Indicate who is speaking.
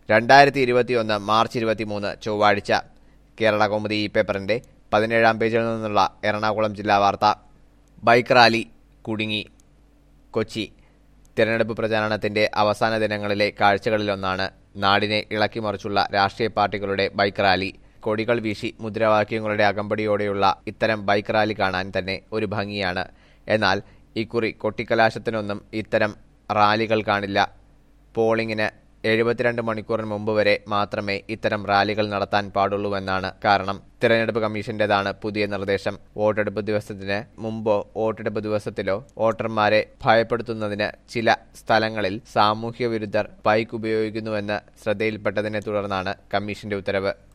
Speaker 1: രണ്ടായിരത്തി ഇരുപത്തിയൊന്ന് മാർച്ച് ഇരുപത്തിമൂന്ന് ചൊവ്വാഴ്ച കേരള കൗമുദി ഈ പേപ്പറിന്റെ പതിനേഴാം പേജിൽ നിന്നുള്ള എറണാകുളം ജില്ലാ വാർത്ത ബൈക്ക് റാലി കുടുങ്ങി കൊച്ചി തിരഞ്ഞെടുപ്പ് പ്രചാരണത്തിന്റെ അവസാന ദിനങ്ങളിലെ കാഴ്ചകളിലൊന്നാണ് നാടിനെ ഇളക്കിമറിച്ചുള്ള രാഷ്ട്രീയ പാർട്ടികളുടെ ബൈക്ക് റാലി കൊടികൾ വീശി മുദ്രാവാക്യങ്ങളുടെ അകമ്പടിയോടെയുള്ള ഇത്തരം ബൈക്ക് റാലി കാണാൻ തന്നെ ഒരു ഭംഗിയാണ് എന്നാൽ ഇക്കുറി കൊട്ടിക്കലാശത്തിനൊന്നും ഇത്തരം റാലികൾ കാണില്ല പോളിംഗിന് എഴുപത്തിരണ്ട് മണിക്കൂറിന് മുമ്പ് വരെ മാത്രമേ ഇത്തരം റാലികൾ നടത്താൻ പാടുള്ളൂവെന്നാണ് കാരണം തിരഞ്ഞെടുപ്പ് കമ്മീഷന്റേതാണ് പുതിയ നിർദ്ദേശം വോട്ടെടുപ്പ് ദിവസത്തിന് മുമ്പോ വോട്ടെടുപ്പ് ദിവസത്തിലോ വോട്ടർമാരെ ഭയപ്പെടുത്തുന്നതിന് ചില സ്ഥലങ്ങളിൽ സാമൂഹ്യ വിരുദ്ധർ ബൈക്ക് ഉപയോഗിക്കുന്നുവെന്ന് ശ്രദ്ധയിൽപ്പെട്ടതിനെ തുടർന്നാണ് കമ്മീഷന്റെ ഉത്തരവ്